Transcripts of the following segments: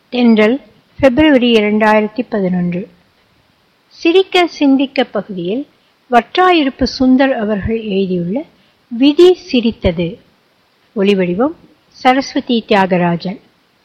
தென்றல் பிப்ரவரி இரண்டாயிரத்தி பதினொன்று சிரிக்க சிந்திக்க பகுதியில் வற்றாயிருப்பு சுந்தர் அவர்கள் எழுதியுள்ள விதி சிரித்தது ஒளிவடிவம் சரஸ்வதி தியாகராஜன்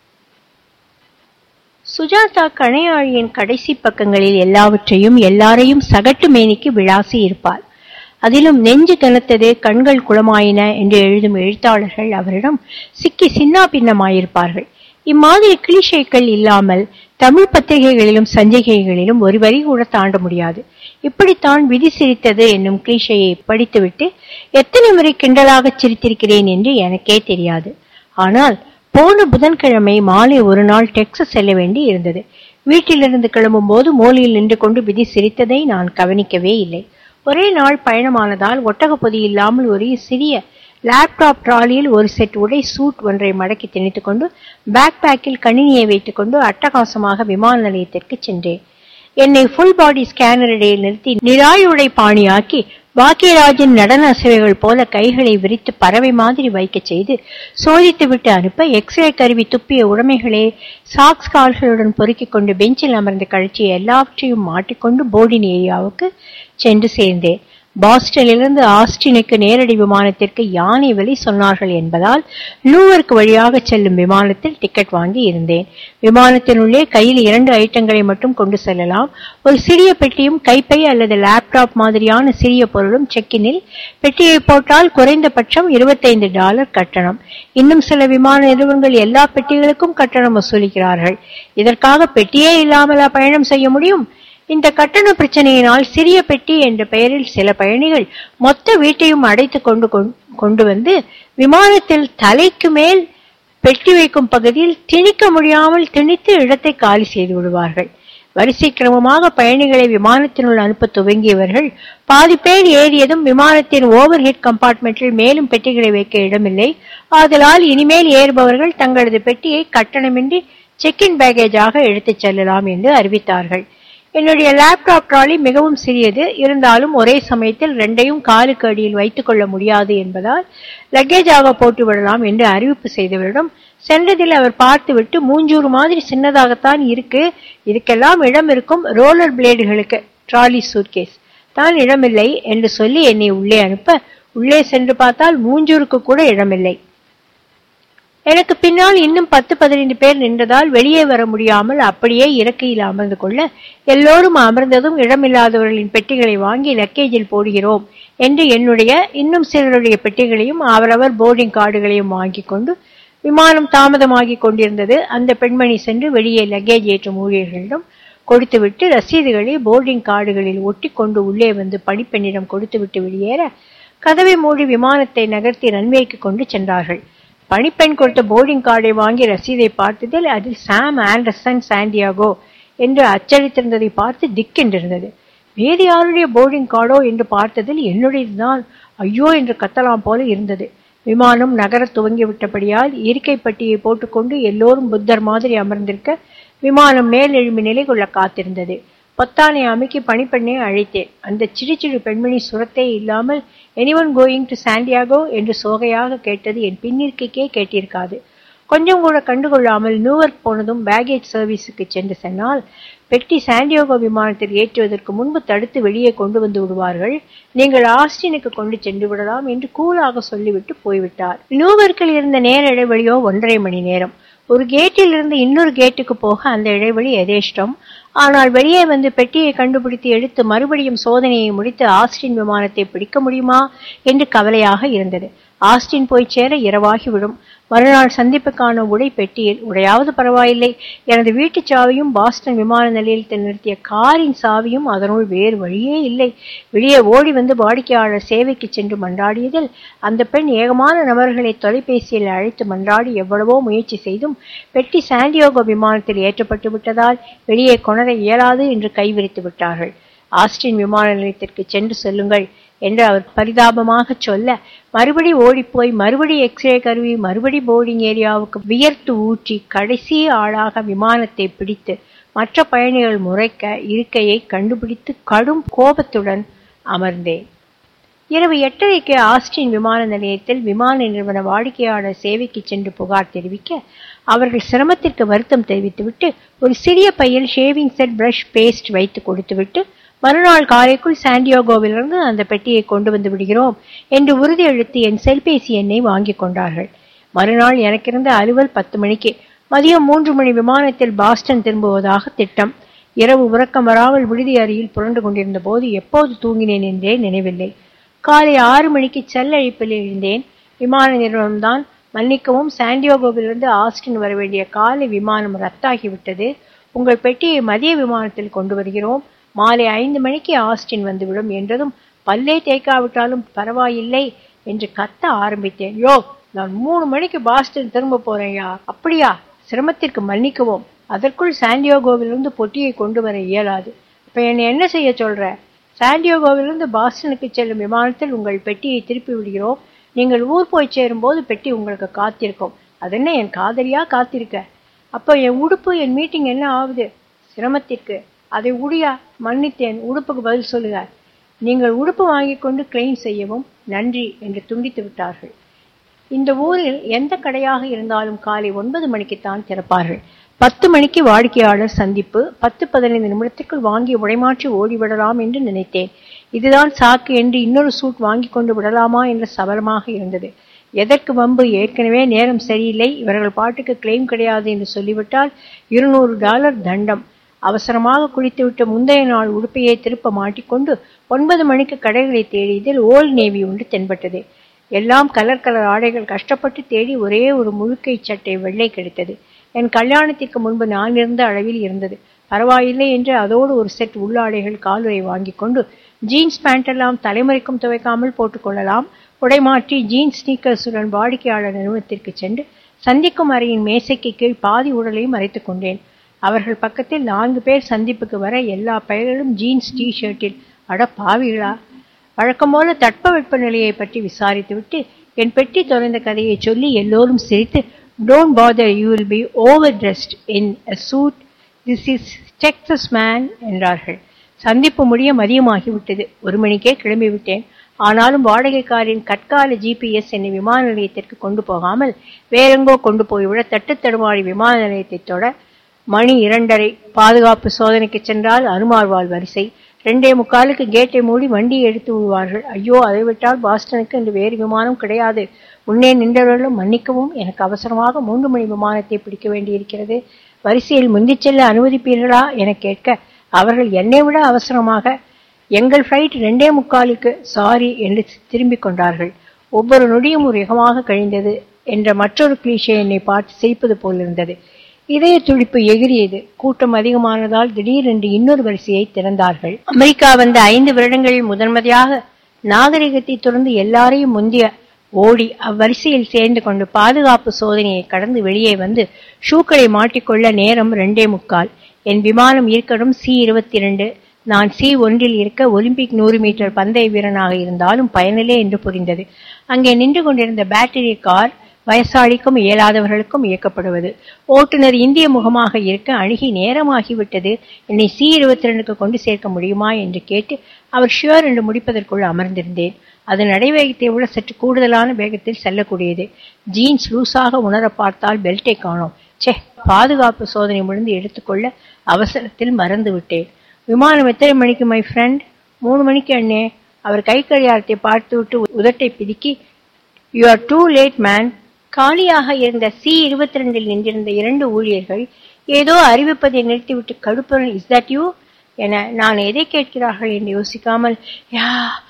சுஜாதா கணையாழியின் கடைசி பக்கங்களில் எல்லாவற்றையும் எல்லாரையும் சகட்டு மேனிக்கு விளாசி இருப்பாள் அதிலும் நெஞ்சு கனத்தது கண்கள் குளமாயின என்று எழுதும் எழுத்தாளர்கள் அவரிடம் சிக்கி சின்னா பின்னமாயிருப்பார்கள் இம்மாதிரி கிளிஷேக்கள் இல்லாமல் தமிழ் பத்திரிகைகளிலும் சஞ்சிகைகளிலும் ஒரு வரி கூட தாண்ட முடியாது இப்படித்தான் விதி சிரித்தது என்னும் கிளிஷையை படித்துவிட்டு எத்தனை முறை கிண்டலாக சிரித்திருக்கிறேன் என்று எனக்கே தெரியாது ஆனால் போன புதன்கிழமை மாலை ஒரு நாள் டெக்ஸஸ் செல்ல வேண்டி இருந்தது வீட்டிலிருந்து கிளம்பும் போது மூலையில் நின்று கொண்டு விதி சிரித்ததை நான் கவனிக்கவே இல்லை ஒரே நாள் பயணமானதால் ஒட்டக பொதி இல்லாமல் ஒரு சிறிய லேப்டாப் ட்ராலியில் ஒரு செட் உடை சூட் ஒன்றை மடக்கி திணித்துக் கொண்டு பேக் பேக்கில் கணினியை வைத்துக் கொண்டு அட்டகாசமாக விமான நிலையத்திற்கு சென்றேன் என்னை ஃபுல் பாடி ஸ்கேனர் இடையில் நிறுத்தி நிராயுடை பாணியாக்கி பாக்கியராஜின் நடன அசைவைகள் போல கைகளை விரித்து பறவை மாதிரி வைக்க செய்து சோதித்துவிட்டு அனுப்ப எக்ஸ்ரே கருவி துப்பிய உடைமைகளே சாக்ஸ் கால்களுடன் பொறுக்கிக் கொண்டு பெஞ்சில் அமர்ந்து கழிச்சிய எல்லாவற்றையும் மாட்டிக்கொண்டு போர்டின் ஏரியாவுக்கு சென்று சேர்ந்தேன் பாஸ்டனிலிருந்து ஆஸ்டினுக்கு நேரடி விமானத்திற்கு யானை விலை சொன்னார்கள் என்பதால் லூவருக்கு வழியாக செல்லும் விமானத்தில் டிக்கெட் வாங்கி இருந்தேன் விமானத்தினுள்ளே கையில் இரண்டு ஐட்டங்களை மட்டும் கொண்டு செல்லலாம் ஒரு சிறிய பெட்டியும் கைப்பை அல்லது லேப்டாப் மாதிரியான சிறிய பொருளும் செக்கினில் பெட்டியை போட்டால் குறைந்தபட்சம் இருபத்தைந்து டாலர் கட்டணம் இன்னும் சில விமான நிறுவனங்கள் எல்லா பெட்டிகளுக்கும் கட்டணம் வசூலிக்கிறார்கள் இதற்காக பெட்டியே இல்லாமலா பயணம் செய்ய முடியும் இந்த கட்டண பிரச்சனையினால் சிறிய பெட்டி என்ற பெயரில் சில பயணிகள் மொத்த வீட்டையும் அடைத்து கொண்டு கொண்டு வந்து விமானத்தில் தலைக்கு மேல் பெட்டி வைக்கும் பகுதியில் திணிக்க முடியாமல் திணித்து இடத்தை காலி செய்து விடுவார்கள் வரிசை கிரமமாக பயணிகளை விமானத்தினுள் அனுப்ப துவங்கியவர்கள் பாதி பேர் ஏறியதும் விமானத்தின் ஓவர் ஹெட் கம்பார்ட்மெண்டில் மேலும் பெட்டிகளை வைக்க இடமில்லை ஆதலால் இனிமேல் ஏறுபவர்கள் தங்களது பெட்டியை கட்டணமின்றி செக்கின் பேகேஜாக எடுத்துச் செல்லலாம் என்று அறிவித்தார்கள் என்னுடைய லேப்டாப் ட்ராலி மிகவும் சிறியது இருந்தாலும் ஒரே சமயத்தில் ரெண்டையும் காலுக்கு அடியில் வைத்துக் கொள்ள முடியாது என்பதால் லக்கேஜாக போட்டு விடலாம் என்று அறிவிப்பு செய்தவரிடம் சென்றதில் அவர் பார்த்துவிட்டு மூஞ்சூறு மாதிரி சின்னதாகத்தான் இருக்கு இதுக்கெல்லாம் இடம் இருக்கும் ரோலர் பிளேடுகளுக்கு ட்ராலி சூட்கேஸ் தான் இடமில்லை என்று சொல்லி என்னை உள்ளே அனுப்ப உள்ளே சென்று பார்த்தால் மூஞ்சூருக்கு கூட இடமில்லை எனக்கு பின்னால் இன்னும் பத்து பதினைந்து பேர் நின்றதால் வெளியே வர முடியாமல் அப்படியே இறக்கையில் அமர்ந்து கொள்ள எல்லோரும் அமர்ந்ததும் இடமில்லாதவர்களின் பெட்டிகளை வாங்கி லக்கேஜில் போடுகிறோம் என்று என்னுடைய இன்னும் சிலருடைய பெட்டிகளையும் அவரவர் போர்டிங் கார்டுகளையும் வாங்கி கொண்டு விமானம் தாமதமாகி கொண்டிருந்தது அந்த பெண்மணி சென்று வெளியே லக்கேஜ் ஏற்றும் ஊழியர்களிடம் கொடுத்துவிட்டு ரசீதுகளை போர்டிங் கார்டுகளில் ஒட்டி கொண்டு உள்ளே வந்து பணிப்பெண்ணிடம் கொடுத்துவிட்டு வெளியேற கதவை மூடி விமானத்தை நகர்த்தி ரன்வேக்கு கொண்டு சென்றார்கள் பணிப்பெண் கொடுத்த போர்டிங் கார்டை வாங்கி ரசீதை பார்த்ததில் அதில் சாம் ஆண்டர்சன் சாண்டியாகோ என்று அச்சடித்திருந்ததை பார்த்து திக்கென்றிருந்தது வேறு யாருடைய போர்டிங் கார்டோ என்று பார்த்ததில் என்னுடையதுதான் ஐயோ என்று கத்தலாம் போல இருந்தது விமானம் நகரத் துவங்கிவிட்டபடியால் இருக்கை பட்டியை போட்டுக்கொண்டு எல்லோரும் புத்தர் மாதிரி அமர்ந்திருக்க விமானம் மேல் எழும்பி நிலை கொள்ள காத்திருந்தது பொத்தானை அமைக்கி பணிப்பெண்ணை அழைத்தேன் அந்த சிறு பெண்மணி சுரத்தே இல்லாமல் எனிவன் கோயிங் டு சாண்டியாகோ என்று சோகையாக கேட்டது என் பின்னிற்கைக்கே கேட்டிருக்காது கொஞ்சம் கூட கண்டுகொள்ளாமல் நியூயார்க் போனதும் பேகேஜ் சர்வீஸுக்கு சென்று சென்னால் பெட்டி சாண்டியோகோ விமானத்தில் ஏற்றுவதற்கு முன்பு தடுத்து வெளியே கொண்டு வந்து விடுவார்கள் நீங்கள் ஆஸ்டினுக்கு கொண்டு சென்று விடலாம் என்று கூலாக சொல்லிவிட்டு போய்விட்டார் நியூயார்க்கில் இருந்த நேர இடைவெளியோ ஒன்றரை மணி நேரம் ஒரு கேட்டில் இருந்து இன்னொரு கேட்டுக்கு போக அந்த இடைவெளி எதேஷ்டம் ஆனால் வெளியே வந்து பெட்டியை கண்டுபிடித்து எடுத்து மறுபடியும் சோதனையை முடித்து ஆஸ்டின் விமானத்தை பிடிக்க முடியுமா என்று கவலையாக இருந்தது ஆஸ்டின் போய் சேர இரவாகிவிடும் மறுநாள் சந்திப்புக்கான உடை பெட்டியில் உடையாவது பரவாயில்லை எனது வீட்டு சாவியும் பாஸ்டன் விமான நிலையத்தில் நிறுத்திய காரின் சாவியும் அதனுள் வேறு வழியே இல்லை வெளியே ஓடி வந்து வாடிக்கையாளர் சேவைக்கு சென்று மன்றாடியதில் அந்த பெண் ஏகமான நபர்களை தொலைபேசியில் அழைத்து மன்றாடி எவ்வளவோ முயற்சி செய்தும் பெட்டி சாண்டியோகோ விமானத்தில் ஏற்றப்பட்டு விட்டதால் வெளியே கொணர இயலாது என்று கைவிரித்து விட்டார்கள் ஆஸ்டின் விமான நிலையத்திற்கு சென்று செல்லுங்கள் என்று அவர் பரிதாபமாக சொல்ல மறுபடி ஓடிப்போய் மறுபடி எக்ஸ்ரே கருவி மறுபடி போர்டிங் ஏரியாவுக்கு வியர்த்து ஊற்றி கடைசி ஆளாக விமானத்தை பிடித்து மற்ற பயணிகள் முறைக்க இருக்கையை கண்டுபிடித்து கடும் கோபத்துடன் அமர்ந்தேன் இரவு எட்டரைக்கு ஆஸ்டின் விமான நிலையத்தில் விமான நிறுவன வாடிக்கையாளர் சேவைக்கு சென்று புகார் தெரிவிக்க அவர்கள் சிரமத்திற்கு வருத்தம் தெரிவித்துவிட்டு ஒரு சிறிய பையில் ஷேவிங் செட் பிரஷ் பேஸ்ட் வைத்து கொடுத்துவிட்டு மறுநாள் காலைக்குள் சாண்டியோகோவிலிருந்து அந்த பெட்டியை கொண்டு வந்து விடுகிறோம் என்று உறுதியளித்து என் செல்பேசி எண்ணை வாங்கிக் கொண்டார்கள் மறுநாள் எனக்கிருந்த அலுவல் பத்து மணிக்கு மதியம் மூன்று மணி விமானத்தில் பாஸ்டன் திரும்புவதாக திட்டம் இரவு உறக்கம் வராமல் விடுதி அறையில் புரண்டு கொண்டிருந்த போது எப்போது தூங்கினேன் என்றே நினைவில்லை காலை ஆறு மணிக்கு செல்லழிப்பில் எழுந்தேன் விமான நிறுவனம்தான் மன்னிக்கவும் சாண்டியோகோவிலிருந்து ஆஸ்டின் வர வேண்டிய காலை விமானம் ரத்தாகிவிட்டது உங்கள் பெட்டியை மதிய விமானத்தில் கொண்டு வருகிறோம் மாலை ஐந்து மணிக்கு ஆஸ்டின் வந்துவிடும் என்றதும் பல்லே தேய்க்காவிட்டாலும் பரவாயில்லை என்று கத்த ஆரம்பித்தேன் யோ நான் மூணு மணிக்கு பாஸ்டன் திரும்ப போறேன்யா அப்படியா சிரமத்திற்கு மன்னிக்கவும் அதற்குள் சாண்டியோகோவிலிருந்து பொட்டியை கொண்டு வர இயலாது இப்ப என்னை என்ன செய்ய சொல்ற சாண்டியோகோவிலிருந்து பாஸ்டனுக்கு செல்லும் விமானத்தில் உங்கள் பெட்டியை திருப்பி விடுகிறோம் நீங்கள் ஊர் போய் சேரும்போது பெட்டி உங்களுக்கு காத்திருக்கும் அதென்ன என் காதலியா காத்திருக்க அப்போ என் உடுப்பு என் மீட்டிங் என்ன ஆகுது சிரமத்திற்கு அதை உடியா மன்னித்தேன் உடுப்புக்கு பதில் சொல்லுங்க நீங்கள் உடுப்பு வாங்கி கொண்டு கிளைம் செய்யவும் நன்றி என்று துண்டித்து விட்டார்கள் இந்த ஊரில் எந்த கடையாக இருந்தாலும் காலை ஒன்பது மணிக்குத்தான் திறப்பார்கள் பத்து மணிக்கு வாடிக்கையாளர் சந்திப்பு பத்து பதினைந்து நிமிடத்திற்குள் வாங்கி உடைமாற்றி ஓடிவிடலாம் என்று நினைத்தேன் இதுதான் சாக்கு என்று இன்னொரு சூட் வாங்கி கொண்டு விடலாமா என்ற சபலமாக இருந்தது எதற்கு வம்பு ஏற்கனவே நேரம் சரியில்லை இவர்கள் பாட்டுக்கு கிளைம் கிடையாது என்று சொல்லிவிட்டால் இருநூறு டாலர் தண்டம் அவசரமாக குளித்துவிட்டு முந்தைய நாள் உடுப்பையை திருப்ப மாட்டிக்கொண்டு ஒன்பது மணிக்கு கடைகளை தேடியதில் ஓல்ட் நேவி ஒன்று தென்பட்டது எல்லாம் கலர் கலர் ஆடைகள் கஷ்டப்பட்டு தேடி ஒரே ஒரு முழுக்கை சட்டை வெள்ளை கிடைத்தது என் கல்யாணத்திற்கு முன்பு நான் இருந்த அளவில் இருந்தது பரவாயில்லை என்று அதோடு ஒரு செட் உள்ளாடைகள் காலுறை வாங்கி கொண்டு ஜீன்ஸ் பேண்ட் எல்லாம் தலைமுறைக்கும் துவைக்காமல் போட்டுக்கொள்ளலாம் உடைமாற்றி ஜீன்ஸ் ஸ்னீக்கர்ஸுடன் வாடிக்கையாளர் நிறுவனத்திற்கு சென்று சந்திக்கும் அறையின் மேசைக்கு கீழ் பாதி உடலையும் மறைத்துக் கொண்டேன் அவர்கள் பக்கத்தில் நான்கு பேர் சந்திப்புக்கு வர எல்லா பெயர்களும் ஜீன்ஸ் டி ஷர்ட்டில் அட பாவிகளா வழக்கம் போல தட்பவெப்ப நிலையை பற்றி விசாரித்துவிட்டு என் பெட்டி தொலைந்த கதையை சொல்லி எல்லோரும் சிரித்து don't bother you will be overdressed in a suit this is Texas man என்றார்கள் சந்திப்பு முடிய மதியமாகிவிட்டது ஒரு மணிக்கே கிளம்பி விட்டேன் ஆனாலும் வாடகைக்காரின் கட்கால ஜிபிஎஸ் என்னை விமான நிலையத்திற்கு கொண்டு போகாமல் வேறெங்கோ கொண்டு போய்விட தட்டு தடுமாறி விமான நிலையத்தை தொட மணி இரண்டரை பாதுகாப்பு சோதனைக்கு சென்றால் அனுமார்வாள் வரிசை ரெண்டே முக்காலுக்கு கேட்டை மூடி வண்டியை எடுத்து விடுவார்கள் ஐயோ அதை விட்டால் பாஸ்டனுக்கு இன்று வேறு விமானம் கிடையாது முன்னே நின்றவர்களும் மன்னிக்கவும் எனக்கு அவசரமாக மூன்று மணி விமானத்தை பிடிக்க வேண்டியிருக்கிறது வரிசையில் முந்திச் செல்ல அனுமதிப்பீர்களா என கேட்க அவர்கள் என்னை விட அவசரமாக எங்கள் ஃப்ளைட் ரெண்டே முக்காலுக்கு சாரி என்று திரும்பிக் கொண்டார்கள் ஒவ்வொரு நொடியும் ஒரு யுகமாக கழிந்தது என்ற மற்றொரு கிளீஷே என்னை பார்த்து சிரிப்பது போலிருந்தது இதய துடிப்பு எகிரியது கூட்டம் அதிகமானதால் திடீரென்று இன்னொரு வரிசையை திறந்தார்கள் அமெரிக்கா வந்த ஐந்து வருடங்களில் முதன்முறையாக நாகரிகத்தை தொடர்ந்து எல்லாரையும் முந்திய ஓடி அவ்வரிசையில் சேர்ந்து கொண்டு பாதுகாப்பு சோதனையை கடந்து வெளியே வந்து ஷூக்களை மாட்டிக்கொள்ள நேரம் ரெண்டே முக்கால் என் விமானம் இருக்கடும் சி இருபத்தி இரண்டு நான் சி ஒன்றில் இருக்க ஒலிம்பிக் நூறு மீட்டர் பந்தய வீரனாக இருந்தாலும் பயனில்லை என்று புரிந்தது அங்கே நின்று கொண்டிருந்த பேட்டரி கார் வயசாளிக்கும் இயலாதவர்களுக்கும் இயக்கப்படுவது ஓட்டுநர் இந்திய முகமாக இருக்க அணுகி நேரமாகிவிட்டது என்னை சி இருபத்தி ரெண்டுக்கு கொண்டு சேர்க்க முடியுமா என்று கேட்டு அவர் ஷியோர் என்று முடிப்பதற்குள் அமர்ந்திருந்தேன் அது நடைவேகத்தை விட சற்று கூடுதலான வேகத்தில் செல்லக்கூடியது ஜீன்ஸ் லூஸாக உணர பார்த்தால் பெல்ட்டை காணோம் சே பாதுகாப்பு சோதனை முடிந்து எடுத்துக்கொள்ள அவசரத்தில் மறந்து விட்டேன் விமானம் எத்தனை மணிக்கு மை ஃப்ரெண்ட் மூணு மணிக்கு அண்ணே அவர் கை கடியாரத்தை பார்த்துவிட்டு உதட்டை பிதுக்கி you are too late man காலியாக இருந்த சி இருபத்தி ரெண்டில் நின்றிருந்த இரண்டு ஊழியர்கள் ஏதோ அறிவிப்பதை நிறுத்திவிட்டு கடுப்புடன் இஸ் தட் யூ என நான் எதை கேட்கிறார்கள் என்று யோசிக்காமல் யா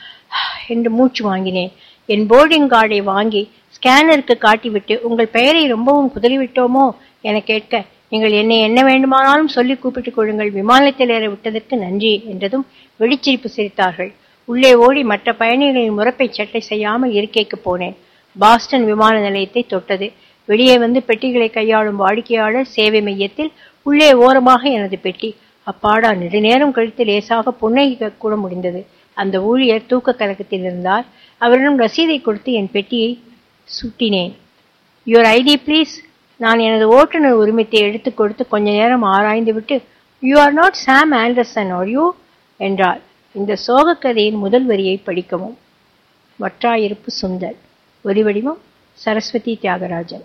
என்று மூச்சு வாங்கினேன் என் போர்டிங் கார்டை வாங்கி ஸ்கேனருக்கு காட்டிவிட்டு உங்கள் பெயரை ரொம்பவும் குதறிவிட்டோமோ என கேட்க நீங்கள் என்னை என்ன வேண்டுமானாலும் சொல்லி கூப்பிட்டுக் கொள்ளுங்கள் விமானத்தில் ஏற விட்டதற்கு நன்றி என்றதும் வெடிச்சிரிப்பு சிரித்தார்கள் உள்ளே ஓடி மற்ற பயணிகளின் முறப்பை சட்டை செய்யாமல் இருக்கைக்கு போனேன் பாஸ்டன் விமான நிலையத்தை தொட்டது வெளியே வந்து பெட்டிகளை கையாளும் வாடிக்கையாளர் சேவை மையத்தில் உள்ளே ஓரமாக எனது பெட்டி அப்பாடா நெடுநேரம் கழித்து லேசாக புன்னகிக்க கூட முடிந்தது அந்த ஊழியர் தூக்க கலக்கத்தில் இருந்தார் அவரிடம் ரசீதை கொடுத்து என் பெட்டியை சுட்டினேன் யுவர் ஐடி ப்ளீஸ் நான் எனது ஓட்டுநர் உரிமத்தை எடுத்துக் கொடுத்து கொஞ்ச நேரம் ஆராய்ந்து விட்டு you are not Sam Anderson are you என்றார் இந்த சோகக்கதையின் முதல் வரியை படிக்கவும் வற்றாயிருப்பு சுந்தர் ஒலிவடிவம் சரஸ்வதி தியாகராஜன்